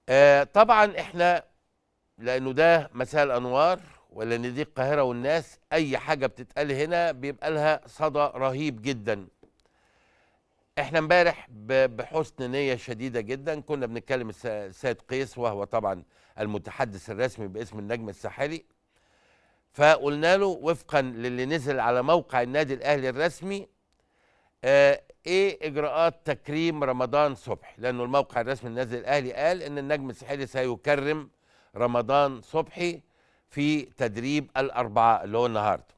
آه طبعا احنا لانه ده مساء الانوار ولان دي القاهره والناس اي حاجه بتتقال هنا بيبقى لها صدى رهيب جدا احنا امبارح ب- بحسن نيه شديده جدا كنا بنتكلم الس- السيد قيس وهو طبعا المتحدث الرسمي باسم النجم الساحلي فقلنا له وفقا للي نزل على موقع النادي الاهلي الرسمي آه ايه اجراءات تكريم رمضان صبحي لانه الموقع الرسمي للنادي الاهلي قال ان النجم الساحلي سيكرم رمضان صبحي في تدريب الاربعاء اللي هو النهارده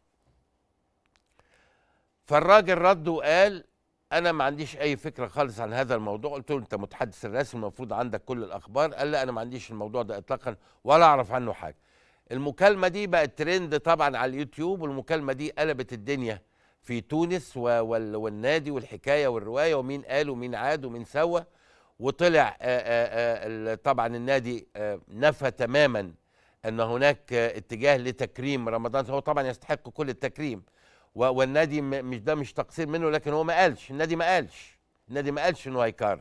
فالراجل رد وقال انا ما عنديش اي فكره خالص عن هذا الموضوع قلت له انت متحدث الرسمي المفروض عندك كل الاخبار قال لا انا ما عنديش الموضوع ده اطلاقا ولا اعرف عنه حاجه المكالمه دي بقت ترند طبعا على اليوتيوب والمكالمه دي قلبت الدنيا في تونس و- وال- والنادي والحكايه والروايه ومين قال ومين عاد ومين سوى وطلع آه، آه، آه، ال- طبعا النادي آه، نفى تماما ان هناك آه، اتجاه لتكريم رمضان هو طبعا يستحق كل التكريم و- والنادي م- مش ده مش تقصير منه لكن هو ما قالش النادي ما قالش النادي ما قالش انه هيكرم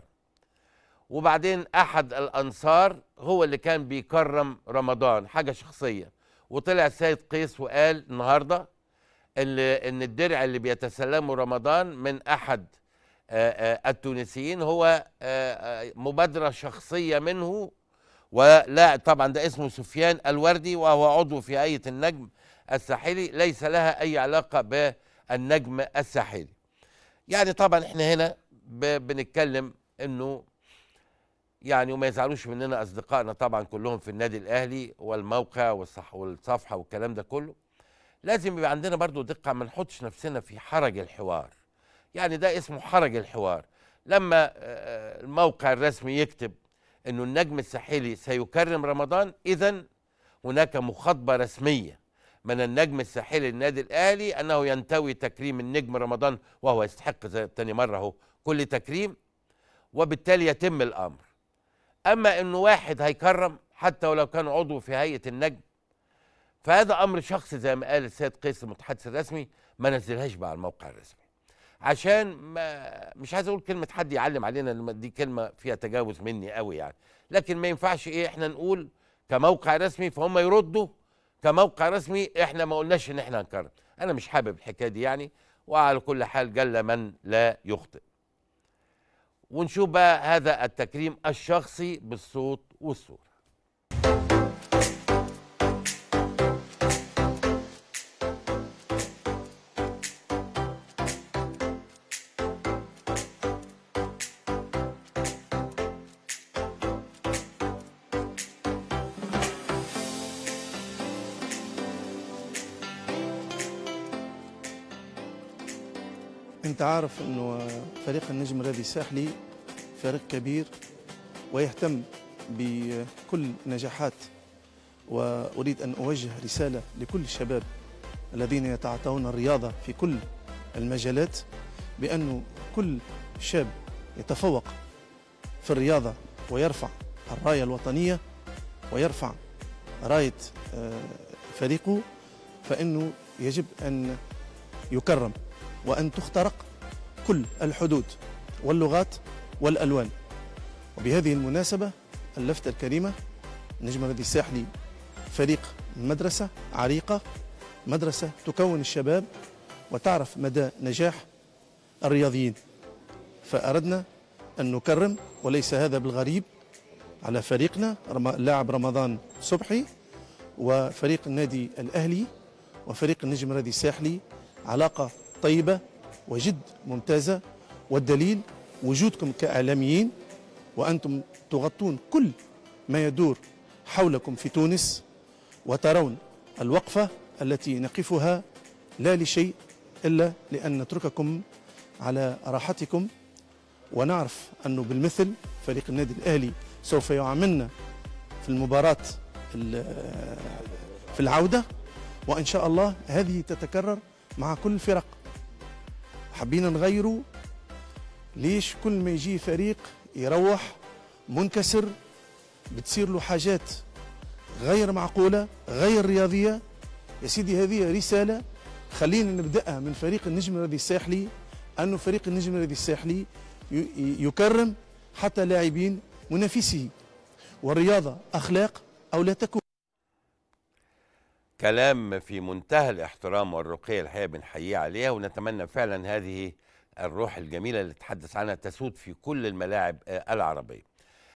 وبعدين احد الانصار هو اللي كان بيكرم رمضان حاجه شخصيه وطلع السيد قيس وقال النهارده ان ان الدرع اللي بيتسلمه رمضان من احد آه، آه، التونسيين هو آه، آه، مبادره شخصيه منه ولا طبعا ده اسمه سفيان الوردي وهو عضو في هيئه النجم الساحلي ليس لها اي علاقه بالنجم الساحلي يعني طبعا احنا هنا ب- بنتكلم انه يعني وما يزعلوش مننا اصدقائنا طبعا كلهم في النادي الاهلي والموقع والصح والصفحه والكلام ده كله لازم يبقى عندنا برضو دقه ما نحطش نفسنا في حرج الحوار يعني ده اسمه حرج الحوار لما آه، الموقع الرسمي يكتب انه النجم الساحلي سيكرم رمضان اذا هناك مخاطبه رسميه من النجم الساحلي للنادي الاهلي انه ينتوي تكريم النجم رمضان وهو يستحق زي تاني مره اهو كل تكريم وبالتالي يتم الامر اما انه واحد هيكرم حتى ولو كان عضو في هيئه النجم فهذا امر شخصي زي ما قال السيد قيس المتحدث الرسمي ما نزلهاش بقى على الموقع الرسمي عشان ما مش عايز اقول كلمه حد يعلم علينا لأن دي كلمه فيها تجاوز مني قوي يعني لكن ما ينفعش ايه احنا نقول كموقع رسمي فهم يردوا كموقع رسمي احنا ما قلناش ان احنا هنكرم انا مش حابب الحكايه دي يعني وعلى كل حال جل من لا يخطئ ونشوف بقى هذا التكريم الشخصي بالصوت والصوره انت عارف انه فريق النجم الرياضي الساحلي فريق كبير ويهتم بكل نجاحات واريد ان اوجه رساله لكل الشباب الذين يتعاطون الرياضه في كل المجالات بانه كل شاب يتفوق في الرياضه ويرفع الرايه الوطنيه ويرفع رايه آه، فريقه فانه يجب ان يكرم وأن تخترق كل الحدود واللغات والألوان وبهذه المناسبة اللفتة الكريمة نجم النادي الساحلي فريق مدرسة عريقة مدرسة تكون الشباب وتعرف مدى نجاح الرياضيين فأردنا أن نكرم وليس هذا بالغريب على فريقنا رم- اللاعب رمضان صبحي وفريق النادي الأهلي وفريق النجم النادي الساحلي علاقة طيبة وجد ممتازة والدليل وجودكم كإعلاميين وأنتم تغطون كل ما يدور حولكم في تونس وترون الوقفة التي نقفها لا لشيء إلا لأن نترككم على راحتكم ونعرف أنه بالمثل فريق النادي الأهلي سوف يعاملنا في المباراة ال- في العودة وإن شاء الله هذه تتكرر مع كل الفرق حبينا نغيروا ليش كل ما يجي فريق يروح منكسر بتصير له حاجات غير معقولة غير رياضية يا سيدي هذه رسالة خلينا نبدأها من فريق النجم الرياضي الساحلي أنه فريق النجم الرياضي الساحلي ي- يكرم حتى لاعبين منافسيه والرياضة أخلاق أو لا تكون كلام في منتهى الاحترام والرقي الحقيقه بنحييه عليها ونتمنى فعلا هذه الروح الجميله اللي تحدث عنها تسود في كل الملاعب آه، العربيه